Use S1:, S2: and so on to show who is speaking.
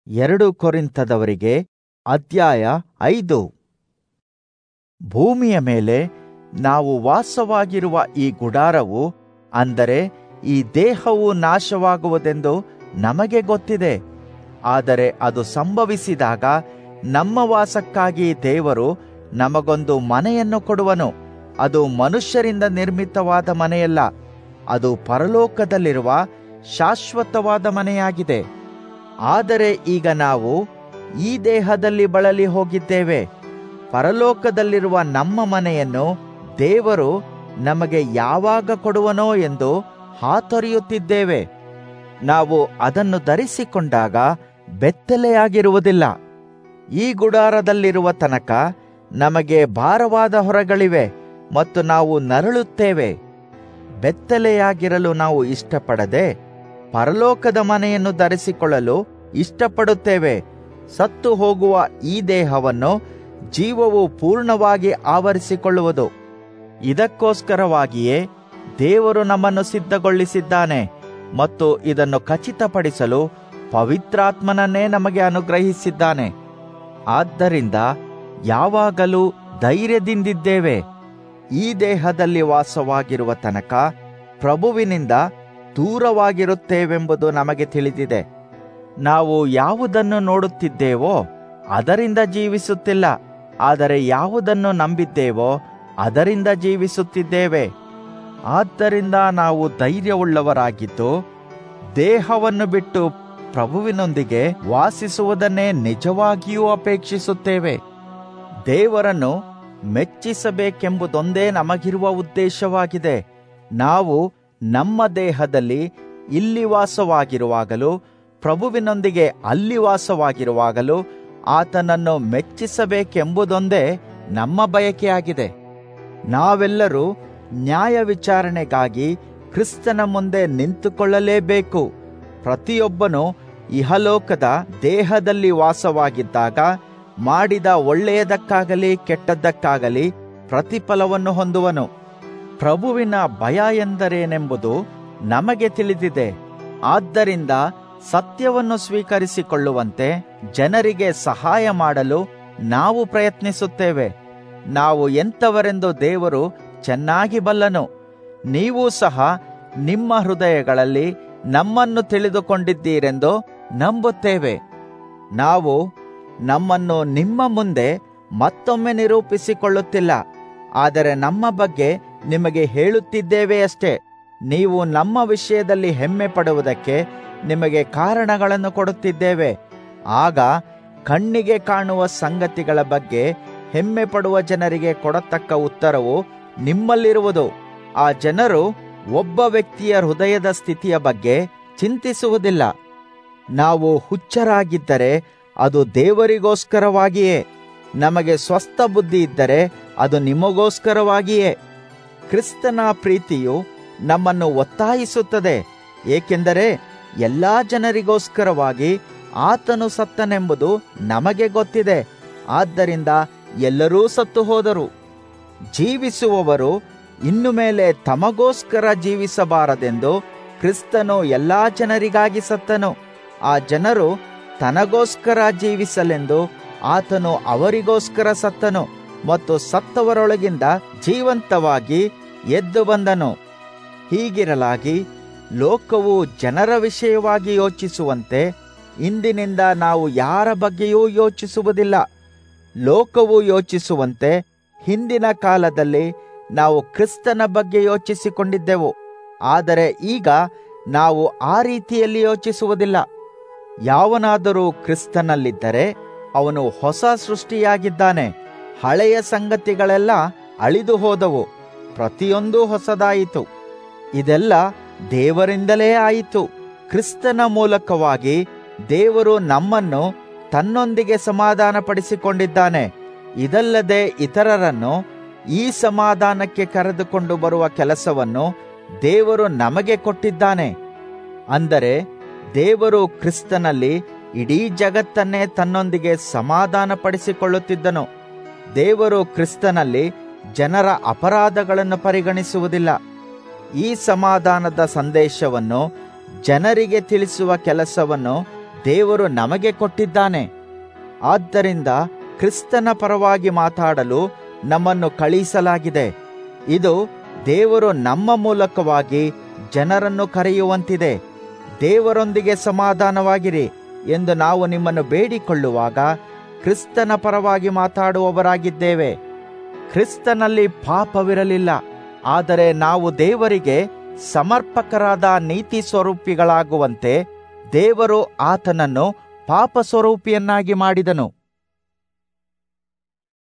S1: ಎರಡು ಕೊರಿಂಥದವರಿಗೆ ಅಧ್ಯಾಯ ಐದು ಭೂಮಿಯ ಮೇಲೆ ನಾವು ವಾಸವಾಗಿರುವ ಈ ಗುಡಾರವು ಅಂದರೆ ಈ ದೇಹವು ನಾಶವಾಗುವುದೆಂದು ನಮಗೆ ಗೊತ್ತಿದೆ ಆದರೆ ಅದು ಸಂಭವಿಸಿದಾಗ ನಮ್ಮ ವಾಸಕ್ಕಾಗಿ ದೇವರು ನಮಗೊಂದು ಮನೆಯನ್ನು ಕೊಡುವನು ಅದು ಮನುಷ್ಯರಿಂದ ನಿರ್ಮಿತವಾದ ಮನೆಯಲ್ಲ ಅದು ಪರಲೋಕದಲ್ಲಿರುವ ಶಾಶ್ವತವಾದ ಮನೆಯಾಗಿದೆ ಆದರೆ ಈಗ ನಾವು ಈ ದೇಹದಲ್ಲಿ ಬಳಲಿ ಹೋಗಿದ್ದೇವೆ ಪರಲೋಕದಲ್ಲಿರುವ ನಮ್ಮ ಮನೆಯನ್ನು ದೇವರು ನಮಗೆ ಯಾವಾಗ ಕೊಡುವನೋ ಎಂದು ಹಾತೊರೆಯುತ್ತಿದ್ದೇವೆ ನಾವು ಅದನ್ನು ಧರಿಸಿಕೊಂಡಾಗ ಬೆತ್ತಲೆಯಾಗಿರುವುದಿಲ್ಲ ಈ ಗುಡಾರದಲ್ಲಿರುವ ತನಕ ನಮಗೆ ಭಾರವಾದ ಹೊರಗಳಿವೆ ಮತ್ತು ನಾವು ನರಳುತ್ತೇವೆ ಬೆತ್ತಲೆಯಾಗಿರಲು ನಾವು ಇಷ್ಟಪಡದೆ ಪರಲೋಕದ ಮನೆಯನ್ನು ಧರಿಸಿಕೊಳ್ಳಲು ಇಷ್ಟಪಡುತ್ತೇವೆ ಸತ್ತು ಹೋಗುವ ಈ ದೇಹವನ್ನು ಜೀವವು ಪೂರ್ಣವಾಗಿ ಆವರಿಸಿಕೊಳ್ಳುವುದು ಇದಕ್ಕೋಸ್ಕರವಾಗಿಯೇ ದೇವರು ನಮ್ಮನ್ನು ಸಿದ್ಧಗೊಳಿಸಿದ್ದಾನೆ ಮತ್ತು ಇದನ್ನು ಖಚಿತಪಡಿಸಲು ಪವಿತ್ರಾತ್ಮನನ್ನೇ ನಮಗೆ ಅನುಗ್ರಹಿಸಿದ್ದಾನೆ ಆದ್ದರಿಂದ ಯಾವಾಗಲೂ ಧೈರ್ಯದಿಂದಿದ್ದೇವೆ ಈ ದೇಹದಲ್ಲಿ ವಾಸವಾಗಿರುವ ತನಕ ಪ್ರಭುವಿನಿಂದ ದೂರವಾಗಿರುತ್ತೇವೆಂಬುದು ನಮಗೆ ತಿಳಿದಿದೆ ನಾವು ಯಾವುದನ್ನು ನೋಡುತ್ತಿದ್ದೇವೋ ಅದರಿಂದ ಜೀವಿಸುತ್ತಿಲ್ಲ ಆದರೆ ಯಾವುದನ್ನು ನಂಬಿದ್ದೇವೋ ಅದರಿಂದ ಜೀವಿಸುತ್ತಿದ್ದೇವೆ ಆದ್ದರಿಂದ ನಾವು ಧೈರ್ಯವುಳ್ಳವರಾಗಿದ್ದು ದೇಹವನ್ನು ಬಿಟ್ಟು ಪ್ರಭುವಿನೊಂದಿಗೆ ವಾಸಿಸುವುದನ್ನೇ ನಿಜವಾಗಿಯೂ ಅಪೇಕ್ಷಿಸುತ್ತೇವೆ ದೇವರನ್ನು ಮೆಚ್ಚಿಸಬೇಕೆಂಬುದೊಂದೇ ನಮಗಿರುವ ಉದ್ದೇಶವಾಗಿದೆ ನಾವು ನಮ್ಮ ದೇಹದಲ್ಲಿ ಇಲ್ಲಿ ವಾಸವಾಗಿರುವಾಗಲೂ ಪ್ರಭುವಿನೊಂದಿಗೆ ಅಲ್ಲಿ ವಾಸವಾಗಿರುವಾಗಲೂ ಆತನನ್ನು ಮೆಚ್ಚಿಸಬೇಕೆಂಬುದೊಂದೇ ನಮ್ಮ ಬಯಕೆಯಾಗಿದೆ ನಾವೆಲ್ಲರೂ ನ್ಯಾಯ ವಿಚಾರಣೆಗಾಗಿ ಕ್ರಿಸ್ತನ ಮುಂದೆ ನಿಂತುಕೊಳ್ಳಲೇಬೇಕು ಪ್ರತಿಯೊಬ್ಬನು ಇಹಲೋಕದ ದೇಹದಲ್ಲಿ ವಾಸವಾಗಿದ್ದಾಗ ಮಾಡಿದ ಒಳ್ಳೆಯದಕ್ಕಾಗಲಿ ಕೆಟ್ಟದ್ದಕ್ಕಾಗಲಿ ಪ್ರತಿಫಲವನ್ನು ಹೊಂದುವನು ಪ್ರಭುವಿನ ಭಯ ಎಂದರೇನೆಂಬುದು ನಮಗೆ ತಿಳಿದಿದೆ ಆದ್ದರಿಂದ ಸತ್ಯವನ್ನು ಸ್ವೀಕರಿಸಿಕೊಳ್ಳುವಂತೆ ಜನರಿಗೆ ಸಹಾಯ ಮಾಡಲು ನಾವು ಪ್ರಯತ್ನಿಸುತ್ತೇವೆ ನಾವು ಎಂಥವರೆಂದು ದೇವರು ಚೆನ್ನಾಗಿ ಬಲ್ಲನು ನೀವು ಸಹ ನಿಮ್ಮ ಹೃದಯಗಳಲ್ಲಿ ನಮ್ಮನ್ನು ತಿಳಿದುಕೊಂಡಿದ್ದೀರೆಂದು ನಂಬುತ್ತೇವೆ ನಾವು ನಮ್ಮನ್ನು ನಿಮ್ಮ ಮುಂದೆ ಮತ್ತೊಮ್ಮೆ ನಿರೂಪಿಸಿಕೊಳ್ಳುತ್ತಿಲ್ಲ ಆದರೆ ನಮ್ಮ ಬಗ್ಗೆ ನಿಮಗೆ ಹೇಳುತ್ತಿದ್ದೇವೆ ಅಷ್ಟೇ ನೀವು ನಮ್ಮ ವಿಷಯದಲ್ಲಿ ಹೆಮ್ಮೆ ಪಡುವುದಕ್ಕೆ ನಿಮಗೆ ಕಾರಣಗಳನ್ನು ಕೊಡುತ್ತಿದ್ದೇವೆ ಆಗ ಕಣ್ಣಿಗೆ ಕಾಣುವ ಸಂಗತಿಗಳ ಬಗ್ಗೆ ಹೆಮ್ಮೆ ಪಡುವ ಜನರಿಗೆ ಕೊಡತಕ್ಕ ಉತ್ತರವು ನಿಮ್ಮಲ್ಲಿರುವುದು ಆ ಜನರು ಒಬ್ಬ ವ್ಯಕ್ತಿಯ ಹೃದಯದ ಸ್ಥಿತಿಯ ಬಗ್ಗೆ ಚಿಂತಿಸುವುದಿಲ್ಲ ನಾವು ಹುಚ್ಚರಾಗಿದ್ದರೆ ಅದು ದೇವರಿಗೋಸ್ಕರವಾಗಿಯೇ ನಮಗೆ ಸ್ವಸ್ಥ ಬುದ್ಧಿ ಇದ್ದರೆ ಅದು ನಿಮಗೋಸ್ಕರವಾಗಿಯೇ ಕ್ರಿಸ್ತನ ಪ್ರೀತಿಯು ನಮ್ಮನ್ನು ಒತ್ತಾಯಿಸುತ್ತದೆ ಏಕೆಂದರೆ ಎಲ್ಲಾ ಜನರಿಗೋಸ್ಕರವಾಗಿ ಆತನು ಸತ್ತನೆಂಬುದು ನಮಗೆ ಗೊತ್ತಿದೆ ಆದ್ದರಿಂದ ಎಲ್ಲರೂ ಸತ್ತು ಹೋದರು ಜೀವಿಸುವವರು ಇನ್ನು ಮೇಲೆ ತಮಗೋಸ್ಕರ ಜೀವಿಸಬಾರದೆಂದು ಕ್ರಿಸ್ತನು ಎಲ್ಲಾ ಜನರಿಗಾಗಿ ಸತ್ತನು ಆ ಜನರು ತನಗೋಸ್ಕರ ಜೀವಿಸಲೆಂದು ಆತನು ಅವರಿಗೋಸ್ಕರ ಸತ್ತನು ಮತ್ತು ಸತ್ತವರೊಳಗಿಂದ ಜೀವಂತವಾಗಿ ಎದ್ದು ಬಂದನು ಹೀಗಿರಲಾಗಿ ಲೋಕವು ಜನರ ವಿಷಯವಾಗಿ ಯೋಚಿಸುವಂತೆ ಇಂದಿನಿಂದ ನಾವು ಯಾರ ಬಗ್ಗೆಯೂ ಯೋಚಿಸುವುದಿಲ್ಲ ಲೋಕವು ಯೋಚಿಸುವಂತೆ ಹಿಂದಿನ ಕಾಲದಲ್ಲಿ ನಾವು ಕ್ರಿಸ್ತನ ಬಗ್ಗೆ ಯೋಚಿಸಿಕೊಂಡಿದ್ದೆವು ಆದರೆ ಈಗ ನಾವು ಆ ರೀತಿಯಲ್ಲಿ ಯೋಚಿಸುವುದಿಲ್ಲ ಯಾವನಾದರೂ ಕ್ರಿಸ್ತನಲ್ಲಿದ್ದರೆ ಅವನು ಹೊಸ ಸೃಷ್ಟಿಯಾಗಿದ್ದಾನೆ ಹಳೆಯ ಸಂಗತಿಗಳೆಲ್ಲ ಅಳಿದು ಹೋದವು ಪ್ರತಿಯೊಂದು ಹೊಸದಾಯಿತು ಇದೆಲ್ಲ ದೇವರಿಂದಲೇ ಆಯಿತು ಕ್ರಿಸ್ತನ ಮೂಲಕವಾಗಿ ದೇವರು ನಮ್ಮನ್ನು ತನ್ನೊಂದಿಗೆ ಸಮಾಧಾನಪಡಿಸಿಕೊಂಡಿದ್ದಾನೆ ಇದಲ್ಲದೆ ಇತರರನ್ನು ಈ ಸಮಾಧಾನಕ್ಕೆ ಕರೆದುಕೊಂಡು ಬರುವ ಕೆಲಸವನ್ನು ದೇವರು ನಮಗೆ ಕೊಟ್ಟಿದ್ದಾನೆ ಅಂದರೆ ದೇವರು ಕ್ರಿಸ್ತನಲ್ಲಿ ಇಡೀ ಜಗತ್ತನ್ನೇ ತನ್ನೊಂದಿಗೆ ಸಮಾಧಾನಪಡಿಸಿಕೊಳ್ಳುತ್ತಿದ್ದನು ದೇವರು ಕ್ರಿಸ್ತನಲ್ಲಿ ಜನರ ಅಪರಾಧಗಳನ್ನು ಪರಿಗಣಿಸುವುದಿಲ್ಲ ಈ ಸಮಾಧಾನದ ಸಂದೇಶವನ್ನು ಜನರಿಗೆ ತಿಳಿಸುವ ಕೆಲಸವನ್ನು ದೇವರು ನಮಗೆ ಕೊಟ್ಟಿದ್ದಾನೆ ಆದ್ದರಿಂದ ಕ್ರಿಸ್ತನ ಪರವಾಗಿ ಮಾತಾಡಲು ನಮ್ಮನ್ನು ಕಳುಹಿಸಲಾಗಿದೆ ಇದು ದೇವರು ನಮ್ಮ ಮೂಲಕವಾಗಿ ಜನರನ್ನು ಕರೆಯುವಂತಿದೆ ದೇವರೊಂದಿಗೆ ಸಮಾಧಾನವಾಗಿರಿ ಎಂದು ನಾವು ನಿಮ್ಮನ್ನು ಬೇಡಿಕೊಳ್ಳುವಾಗ ಕ್ರಿಸ್ತನ ಪರವಾಗಿ ಮಾತಾಡುವವರಾಗಿದ್ದೇವೆ ಕ್ರಿಸ್ತನಲ್ಲಿ ಪಾಪವಿರಲಿಲ್ಲ ಆದರೆ ನಾವು ದೇವರಿಗೆ ಸಮರ್ಪಕರಾದ ನೀತಿ ಸ್ವರೂಪಿಗಳಾಗುವಂತೆ ದೇವರು ಆತನನ್ನು ಪಾಪ ಸ್ವರೂಪಿಯನ್ನಾಗಿ ಮಾಡಿದನು